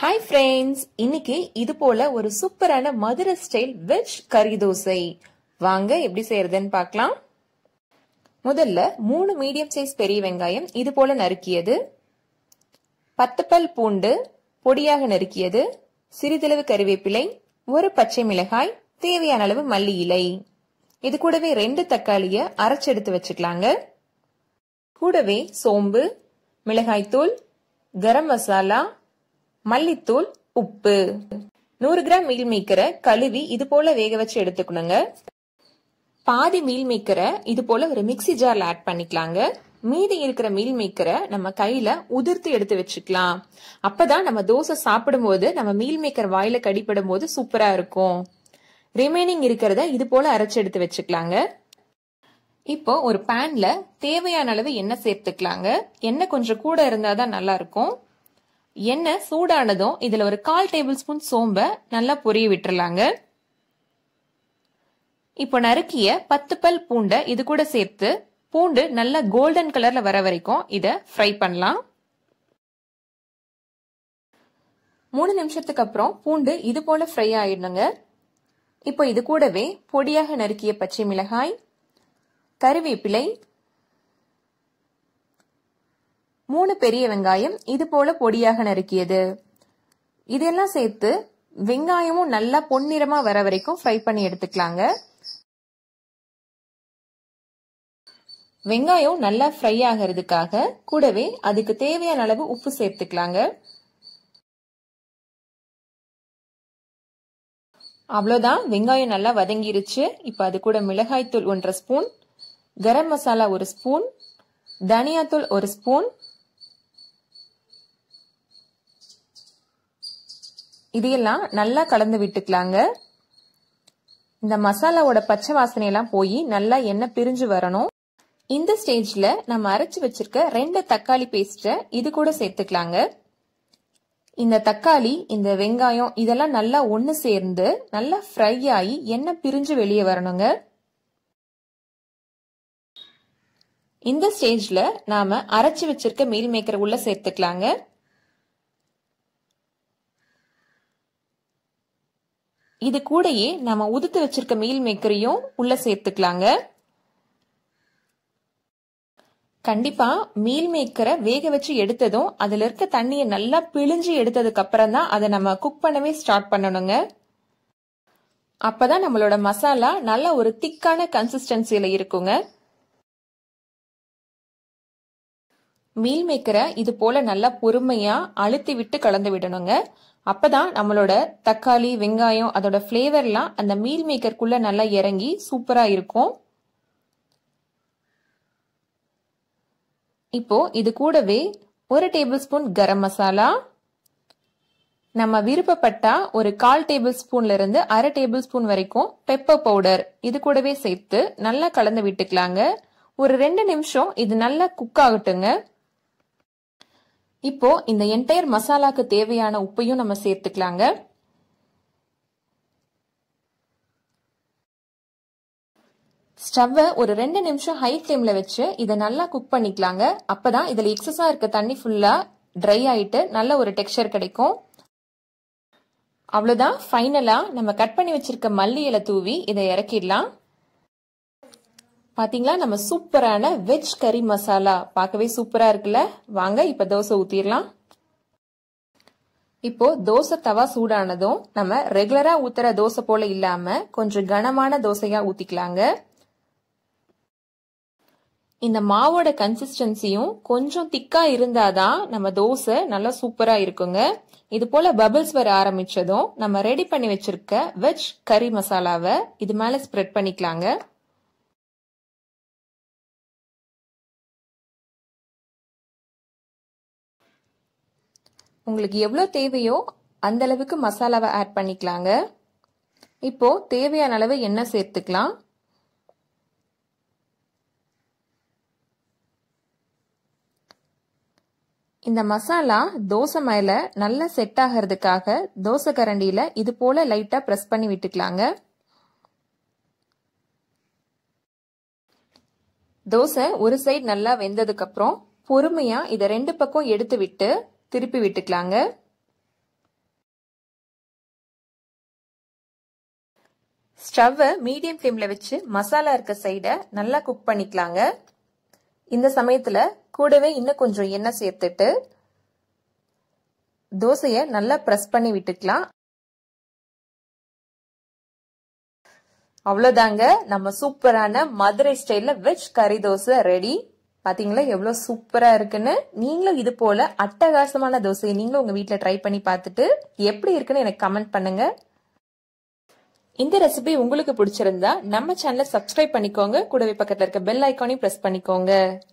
hi friends இன்னைக்கு இது போல ஒரு சூப்பரான மதுரை ஸ்டைல் வெஜ் கறி தோசை வாங்க எப்படி செய்யறதுன்னு பார்க்கலாம் முதல்ல மூணு மீடியம் சைஸ் பெரிய வெங்காயம் இது போல நறுக்கியது பத்து பல் பூண்டு பொடியாக நறுக்கியது சிறிதளவு கறிவேப்பிலை ஒரு பச்சை மிளகாய் தேவையான அளவு மல்லி இலை இது கூடவே ரெண்டு தக்காளிய அரைச்செடுத்து வச்சுக்கலாங்க கூடவே சோம்பு மிளகாய்த்தூள் கரம் மசாலா மல்லித்தூள் உப்பு நூறு கிராம் மீல் மேக்கரை கழுவி இது போல வேக வச்சு எடுத்துக்கணுங்க பாதி மீல் மேக்கரை இது போல ஒரு மிக்சி ஜார்ல ஆட் பண்ணிக்கலாங்க மீதி இருக்கிற மீல் மேக்கரை நம்ம கையில உதிர்த்து எடுத்து வச்சுக்கலாம் அப்பதான் நம்ம தோசை சாப்பிடும் போது நம்ம மீல் மேக்கர் வாயில கடிப்படும் போது சூப்பரா இருக்கும் ரிமைனிங் இருக்கிறத இது போல அரைச்சு எடுத்து வச்சுக்கலாங்க இப்போ ஒரு பேன்ல தேவையான அளவு எண்ணெய் சேர்த்துக்கலாங்க எண்ணெய் கொஞ்சம் கூட இருந்தாதான் நல்லா இருக்கும் எண்ணெய் சூடானதும் இதுல ஒரு கால் டேபிள் ஸ்பூன் சோம்ப நல்லா பொரிய விட்டுறலாங்க இப்போ நறுக்கிய பத்து பல் பூண்டை இது கூட சேர்த்து பூண்டு நல்லா கோல்டன் கலர்ல வர வரைக்கும் இத ஃப்ரை பண்ணலாம் மூணு நிமிஷத்துக்கு அப்புறம் பூண்டு இது போல ஃப்ரை ஆயிடணுங்க இப்போ இது கூடவே பொடியாக நறுக்கிய பச்சை மிளகாய் கருவேப்பிலை மூணு பெரிய வெங்காயம் இது போல பொடியாக நறுக்கியது இதெல்லாம் சேர்த்து வெங்காயமும் நல்லா பொன்னிறமா வர வரைக்கும் ஃப்ரை பண்ணி எடுத்துக்கலாங்க வெங்காயம் நல்லா ஃப்ரை ஆகிறதுக்காக கூடவே அதுக்கு தேவையான அளவு உப்பு சேர்த்துக்கலாங்க அவ்வளோதான் வெங்காயம் நல்லா வதங்கிருச்சு இப்போ அது கூட மிளகாய்த்தூள் ஒன்றரை ஸ்பூன் கரம் மசாலா ஒரு ஸ்பூன் தனியாத்தூள் ஒரு ஸ்பூன் இதையெல்லாம் நல்லா கலந்து விட்டுக்கலாங்க இந்த மசாலாவோட பச்சை வாசனையெல்லாம் போய் நல்லா எண்ணெய் பிரிஞ்சு வரணும் இந்த ஸ்டேஜ்ல நம்ம அரைச்சு வச்சிருக்க ரெண்டு தக்காளி பேஸ்ட இது கூட சேர்த்துக்கலாங்க இந்த தக்காளி இந்த வெங்காயம் இதெல்லாம் நல்லா ஒன்று சேர்ந்து நல்லா ஃப்ரை ஆகி எண்ணெய் பிரிஞ்சு வெளியே வரணுங்க இந்த ஸ்டேஜ்ல நாம அரைச்சு வச்சிருக்க மீல் மேக்கர் உள்ள சேர்த்துக்கலாங்க இது கூடயே நம்ம உதுத்து வச்சிருக்க மீல் மேக்கரையும் உள்ள சேர்த்துக்கலாங்க கண்டிப்பா மீல் மேக்கரை வேக வச்சு எடுத்ததும் அதுல இருக்க தண்ணியை நல்லா பிழிஞ்சு எடுத்ததுக்கு அப்புறம் தான் அதை நம்ம குக் பண்ணவே ஸ்டார்ட் பண்ணணுங்க அப்பதான் நம்மளோட மசாலா நல்ல ஒரு திக்கான கன்சிஸ்டன்சியில இருக்குங்க மீல் மேக்கரை இது போல நல்லா பொறுமையா அழுத்தி விட்டு கலந்து விடணுங்க அப்பதான் நம்மளோட தக்காளி வெங்காயம் அதோட ஃப்ளேவர்லாம் அந்த மீல் மேக்கருக்குள்ள நல்லா இறங்கி சூப்பரா இருக்கும் இப்போ இது கூடவே ஒரு டேபிள் ஸ்பூன் கரம் மசாலா நம்ம விருப்பப்பட்டா ஒரு கால் டேபிள் ஸ்பூன்ல இருந்து அரை டேபிள் ஸ்பூன் வரைக்கும் பெப்பர் பவுடர் இது கூடவே சேர்த்து நல்லா கலந்து விட்டுக்கலாங்க ஒரு ரெண்டு நிமிஷம் இது நல்லா குக் ஆகட்டுங்க இப்போ இந்த என்டையர் மசாலாக்கு தேவையான உப்பையும் நம்ம சேர்த்துக்கலாங்க ஸ்டவ்வை ஒரு ரெண்டு நிமிஷம் ஹை ஃப்ளேம்ல வச்சு இதை நல்லா குக் பண்ணிக்கலாங்க அப்பதான் இதுல எக்ஸஸா இருக்க தண்ணி ஃபுல்லா ட்ரை ஆயிட்டு நல்ல ஒரு டெக்ஸ்டர் கிடைக்கும் அவ்வளவுதான் ஃபைனலா நம்ம கட் பண்ணி வச்சிருக்க மல்லி இலை தூவி இதை இறக்கிடலாம் பாத்தீங்களா நம்ம சூப்பரான வெஜ் கறி மசாலா பார்க்கவே சூப்பரா இருக்குல்ல வாங்க இப்ப தோசை ஊத்திடலாம் இப்போ தோசை தவா சூடானதும் நம்ம ரெகுலரா ஊத்துற தோசை போல இல்லாம கொஞ்சம் கனமான தோசையா ஊத்திக்கலாங்க இந்த மாவோட கன்சிஸ்டன்சியும் கொஞ்சம் திக்கா இருந்தாதான் நம்ம தோசை நல்லா சூப்பரா இருக்குங்க இது போல பபிள்ஸ் வர ஆரம்பிச்சதும் நம்ம ரெடி பண்ணி வச்சிருக்க வெஜ் கறி மசாலாவை இது மேல ஸ்ப்ரெட் பண்ணிக்கலாங்க உங்களுக்கு எவ்வளோ தேவையோ அந்த அளவுக்கு மசாலாவை ஆட் பண்ணிக்கலாங்க இப்போ தேவையான அளவு எண்ணெய் சேர்த்துக்கலாம் இந்த மசாலா தோசை மேல நல்லா செட் ஆகிறதுக்காக தோசை கரண்டியில இது போல லைட்டா பிரஸ் பண்ணி விட்டுக்கலாங்க தோசை ஒரு சைடு நல்லா வெந்ததுக்கு அப்புறம் பொறுமையா இதை ரெண்டு பக்கம் எடுத்து விட்டு திருப்பி விட்டுக்கலாங்க ஸ்டவ்வை மீடியம் ஃப்ளேம்ல வச்சு மசாலா இருக்க சைடை நல்லா குக் பண்ணிக்கலாங்க இந்த சமயத்துல கூடவே இன்னும் கொஞ்சம் எண்ணெய் சேர்த்துட்டு தோசையை நல்லா ப்ரெஸ் பண்ணி விட்டுக்கலாம் அவ்வளோதாங்க நம்ம சூப்பரான மதுரை ஸ்டைல்ல வெஜ் கறி தோசை ரெடி பாத்தீங்களா எவ்வளவு சூப்பரா இருக்குன்னு நீங்களும் இது போல அட்டகாசமான தோசையை நீங்களும் உங்க வீட்ல ட்ரை பண்ணி பார்த்துட்டு எப்படி இருக்குன்னு எனக்கு கமெண்ட் பண்ணுங்க இந்த ரெசிபி உங்களுக்கு பிடிச்சிருந்தா நம்ம சேனலை சப்ஸ்கிரைப் பண்ணிக்கோங்க கூடவே பக்கத்துல இருக்க பெல் ஐக்கானையும் பிரஸ் பண்ணிக்கோங்க